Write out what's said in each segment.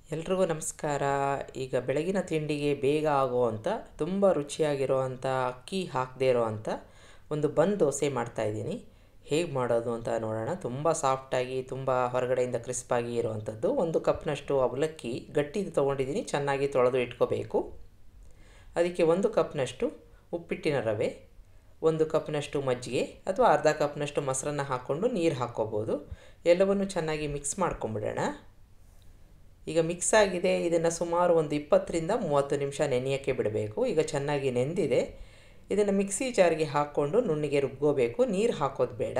ಎಲ್ರಿಗೂ ನಮಸ್ಕಾರ ಈಗ ಬೆಳಗಿನ ತಿಂಡಿಗೆ ಬೇಗ ಆಗುವಂಥ ತುಂಬ ರುಚಿಯಾಗಿರುವಂಥ ಅಕ್ಕಿ ಹಾಕದೇ ಇರೋವಂಥ ಒಂದು ಬನ್ ದೋಸೆ ಮಾಡ್ತಾಯಿದ್ದೀನಿ ಹೇಗೆ ಮಾಡೋದು ಅಂತ ನೋಡೋಣ ತುಂಬ ಸಾಫ್ಟಾಗಿ ತುಂಬ ಹೊರಗಡೆಯಿಂದ ಕ್ರಿಸ್ಪಾಗಿ ಇರುವಂಥದ್ದು ಒಂದು ಕಪ್ನಷ್ಟು ಅವಲಕ್ಕಿ ಗಟ್ಟಿದು ತೊಗೊಂಡಿದ್ದೀನಿ ಚೆನ್ನಾಗಿ ತೊಳೆದು ಇಟ್ಕೋಬೇಕು ಅದಕ್ಕೆ ಒಂದು ಕಪ್ನಷ್ಟು ಉಪ್ಪಿಟ್ಟಿನ ರವೆ ಒಂದು ಕಪ್ನಷ್ಟು ಮಜ್ಜಿಗೆ ಅಥವಾ ಅರ್ಧ ಕಪ್ನಷ್ಟು ಮೊಸರನ್ನ ಹಾಕ್ಕೊಂಡು ನೀರು ಹಾಕ್ಕೋಬೋದು ಎಲ್ಲವನ್ನು ಚೆನ್ನಾಗಿ ಮಿಕ್ಸ್ ಮಾಡ್ಕೊಂಬಿಡೋಣ ಈಗ ಮಿಕ್ಸ್ ಆಗಿದೆ ಇದನ್ನು ಸುಮಾರು ಒಂದು ಇಪ್ಪತ್ತರಿಂದ ಮೂವತ್ತು ನಿಮಿಷ ನೆನೆಯೋಕ್ಕೆ ಬಿಡಬೇಕು ಈಗ ಚೆನ್ನಾಗಿ ನೆಂದಿದೆ ಇದನ್ನು ಮಿಕ್ಸಿ ಜಾರ್ಗೆ ಹಾಕ್ಕೊಂಡು ನುಣ್ಣಿಗೆ ರುಬ್ಕೋಬೇಕು ನೀರು ಹಾಕೋದು ಬೇಡ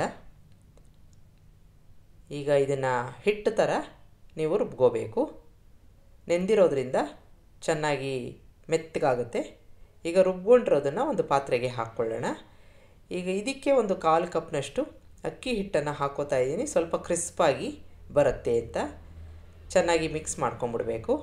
ಈಗ ಇದನ್ನು ಹಿಟ್ಟು ಥರ ನೀವು ರುಬ್ಕೋಬೇಕು ನೆಂದಿರೋದ್ರಿಂದ ಚೆನ್ನಾಗಿ ಮೆತ್ತಗಾಗುತ್ತೆ ಈಗ ರುಬ್ಕೊಂಡಿರೋದನ್ನು ಒಂದು ಪಾತ್ರೆಗೆ ಹಾಕ್ಕೊಳ್ಳೋಣ ಈಗ ಇದಕ್ಕೆ ಒಂದು ಕಾಲು ಕಪ್ನಷ್ಟು ಅಕ್ಕಿ ಹಿಟ್ಟನ್ನು ಹಾಕೋತಾ ಇದ್ದೀನಿ ಸ್ವಲ್ಪ ಕ್ರಿಸ್ಪಾಗಿ ಬರುತ್ತೆ ಅಂತ ಚೆನ್ನಾಗಿ ಮಿಕ್ಸ್ ಮಾಡ್ಕೊಂಬಿಡಬೇಕು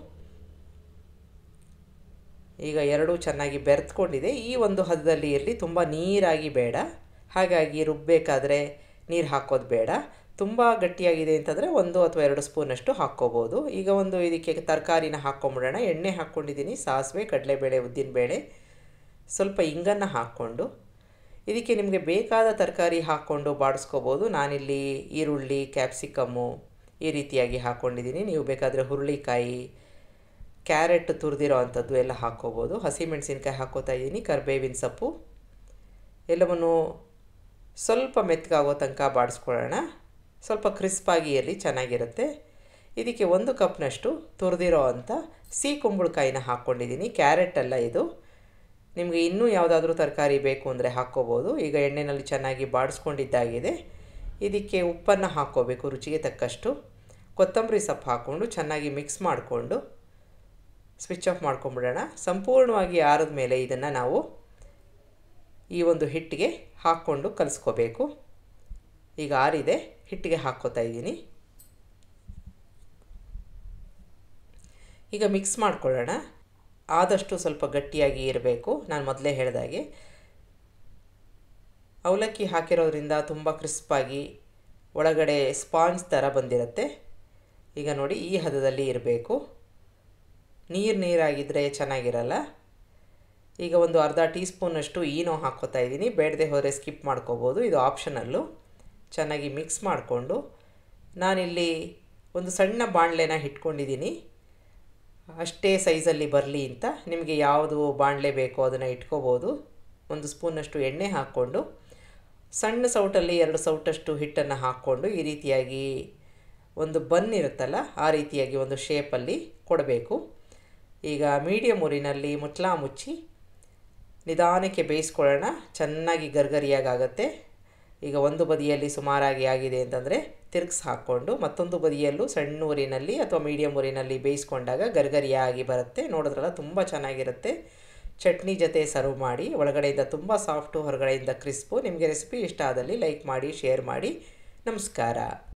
ಈಗ ಎರಡೂ ಚೆನ್ನಾಗಿ ಬೆರೆತ್ಕೊಂಡಿದೆ ಈ ಒಂದು ಹದದಲ್ಲಿ ಇರಲಿ ತುಂಬ ನೀರಾಗಿ ಬೇಡ ಹಾಗಾಗಿ ರುಬ್ಬಬೇಕಾದ್ರೆ ನೀರು ಹಾಕೋದು ಬೇಡ ತುಂಬ ಗಟ್ಟಿಯಾಗಿದೆ ಅಂತಂದರೆ ಒಂದು ಅಥವಾ ಎರಡು ಸ್ಪೂನಷ್ಟು ಹಾಕ್ಕೋಬೋದು ಈಗ ಒಂದು ಇದಕ್ಕೆ ತರಕಾರಿನ ಹಾಕ್ಕೊಂಬಿಡೋಣ ಎಣ್ಣೆ ಹಾಕ್ಕೊಂಡಿದ್ದೀನಿ ಸಾಸಿವೆ ಕಡಲೆಬೇಳೆ ಉದ್ದಿನಬೇಳೆ ಸ್ವಲ್ಪ ಇಂಗನ್ನು ಹಾಕ್ಕೊಂಡು ಇದಕ್ಕೆ ನಿಮಗೆ ಬೇಕಾದ ತರಕಾರಿ ಹಾಕ್ಕೊಂಡು ಬಾಡಿಸ್ಕೋಬೋದು ನಾನಿಲ್ಲಿ ಈರುಳ್ಳಿ ಕ್ಯಾಪ್ಸಿಕಮ್ಮು ಈ ರೀತಿಯಾಗಿ ಹಾಕ್ಕೊಂಡಿದ್ದೀನಿ ನೀವು ಬೇಕಾದರೆ ಹುರುಳಿಕಾಯಿ ಕ್ಯಾರೆಟ್ ತುರಿದಿರೋ ಅಂಥದ್ದು ಎಲ್ಲ ಹಾಕ್ಕೋಬೋದು ಹಸಿಮೆಣಸಿನ್ಕಾಯಿ ಹಾಕ್ಕೋತಾ ಇದ್ದೀನಿ ಕರಿಬೇವಿನ ಸೊಪ್ಪು ಎಲ್ಲವನ್ನು ಸ್ವಲ್ಪ ಮೆತ್ತಗಾಗೋ ತನಕ ಬಾಡಿಸ್ಕೊಳ್ಳೋಣ ಸ್ವಲ್ಪ ಕ್ರಿಸ್ಪಾಗಿ ಇರಲಿ ಚೆನ್ನಾಗಿರುತ್ತೆ ಇದಕ್ಕೆ ಒಂದು ಕಪ್ನಷ್ಟು ತುರಿದಿರೋ ಅಂಥ ಸಿಹಿ ಕುಂಬಳಕಾಯಿನ ಹಾಕ್ಕೊಂಡಿದ್ದೀನಿ ಕ್ಯಾರೆಟ್ ಅಲ್ಲ ಇದು ನಿಮಗೆ ಇನ್ನೂ ಯಾವುದಾದ್ರೂ ತರಕಾರಿ ಬೇಕು ಅಂದರೆ ಹಾಕ್ಕೋಬೋದು ಈಗ ಎಣ್ಣೆಯಲ್ಲಿ ಚೆನ್ನಾಗಿ ಬಾಡಿಸ್ಕೊಂಡಿದ್ದಾಗಿದೆ ಇದಕ್ಕೆ ಉಪ್ಪನ್ನು ಹಾಕ್ಕೋಬೇಕು ರುಚಿಗೆ ತಕ್ಕಷ್ಟು ಕೊತ್ತಂಬರಿ ಸೊಪ್ಪು ಹಾಕ್ಕೊಂಡು ಚೆನ್ನಾಗಿ ಮಿಕ್ಸ್ ಮಾಡಿಕೊಂಡು ಸ್ವಿಚ್ ಆಫ್ ಮಾಡ್ಕೊಂಬಿಡೋಣ ಸಂಪೂರ್ಣವಾಗಿ ಆರಿದ ಮೇಲೆ ಇದನ್ನು ನಾವು ಈ ಒಂದು ಹಿಟ್ಟಿಗೆ ಹಾಕ್ಕೊಂಡು ಕಲಿಸ್ಕೋಬೇಕು ಈಗ ಆರಿದೆ ಹಿಟ್ಟಿಗೆ ಹಾಕ್ಕೋತಾ ಇದ್ದೀನಿ ಈಗ ಮಿಕ್ಸ್ ಮಾಡ್ಕೊಳ್ಳೋಣ ಆದಷ್ಟು ಸ್ವಲ್ಪ ಗಟ್ಟಿಯಾಗಿ ಇರಬೇಕು ನಾನು ಮೊದಲೇ ಹೇಳಿದಾಗೆ ಅವಲಕ್ಕಿ ಹಾಕಿರೋದ್ರಿಂದ ತುಂಬ ಕ್ರಿಸ್ಪಾಗಿ ಒಳಗಡೆ ಸ್ಪಾಂಜ್ ಥರ ಬಂದಿರುತ್ತೆ ಈಗ ನೋಡಿ ಈ ಹದದಲ್ಲಿ ಇರಬೇಕು ನೀರು ನೀರಾಗಿದ್ದರೆ ಚೆನ್ನಾಗಿರಲ್ಲ ಈಗ ಒಂದು ಅರ್ಧ ಟೀ ಸ್ಪೂನಷ್ಟು ಈನೋ ಹಾಕ್ಕೋತಾ ಇದ್ದೀನಿ ಬೇಡದೆ ಹೋದರೆ ಸ್ಕಿಪ್ ಮಾಡ್ಕೋಬೋದು ಇದು ಆಪ್ಷನಲ್ಲು ಚೆನ್ನಾಗಿ ಮಿಕ್ಸ್ ಮಾಡಿಕೊಂಡು ನಾನಿಲ್ಲಿ ಒಂದು ಸಣ್ಣ ಬಾಣಲೆನ ಇಟ್ಕೊಂಡಿದ್ದೀನಿ ಅಷ್ಟೇ ಸೈಜಲ್ಲಿ ಬರಲಿ ಅಂತ ನಿಮಗೆ ಯಾವುದು ಬಾಣಲೆ ಬೇಕೋ ಅದನ್ನು ಇಟ್ಕೋಬೋದು ಒಂದು ಸ್ಪೂನಷ್ಟು ಎಣ್ಣೆ ಹಾಕ್ಕೊಂಡು ಸಣ್ಣ ಸೌಟಲ್ಲಿ ಎರಡು ಸೌಟಷ್ಟು ಹಿಟ್ಟನ್ನು ಹಾಕ್ಕೊಂಡು ಈ ರೀತಿಯಾಗಿ ಒಂದು ಬನ್ ಇರುತ್ತಲ್ಲ ಆ ರೀತಿಯಾಗಿ ಒಂದು ಶೇಪಲ್ಲಿ ಕೊಡಬೇಕು ಈಗ ಮೀಡಿಯಮ್ ಊರಿನಲ್ಲಿ ಮುಚ್ಚಳ ಮುಚ್ಚಿ ನಿಧಾನಕ್ಕೆ ಬೇಯಿಸ್ಕೊಳ್ಳೋಣ ಚೆನ್ನಾಗಿ ಗರ್ಗರಿಯಾಗುತ್ತೆ ಈಗ ಒಂದು ಬದಿಯಲ್ಲಿ ಸುಮಾರಾಗಿ ಆಗಿದೆ ಅಂತಂದರೆ ತಿರುಗಿಸಿ ಹಾಕ್ಕೊಂಡು ಮತ್ತೊಂದು ಬದಿಯಲ್ಲೂ ಸಣ್ಣ ಊರಿನಲ್ಲಿ ಅಥವಾ ಮೀಡಿಯಮ್ ಊರಿನಲ್ಲಿ ಬೇಯಿಸ್ಕೊಂಡಾಗ ಗರ್ಗರಿಯಾಗಿ ಬರುತ್ತೆ ನೋಡಿದ್ರಲ್ಲ ತುಂಬ ಚೆನ್ನಾಗಿರುತ್ತೆ ಚಟ್ನಿ ಜೊತೆ ಸರ್ವ್ ಮಾಡಿ ಒಳಗಡೆಯಿಂದ ತುಂಬ ಸಾಫ್ಟು ಹೊರಗಡೆಯಿಂದ ಕ್ರಿಸ್ಪು ನಿಮಗೆ ರೆಸಿಪಿ ಇಷ್ಟ ಆದಲ್ಲಿ ಲೈಕ್ ಮಾಡಿ ಶೇರ್ ಮಾಡಿ ನಮಸ್ಕಾರ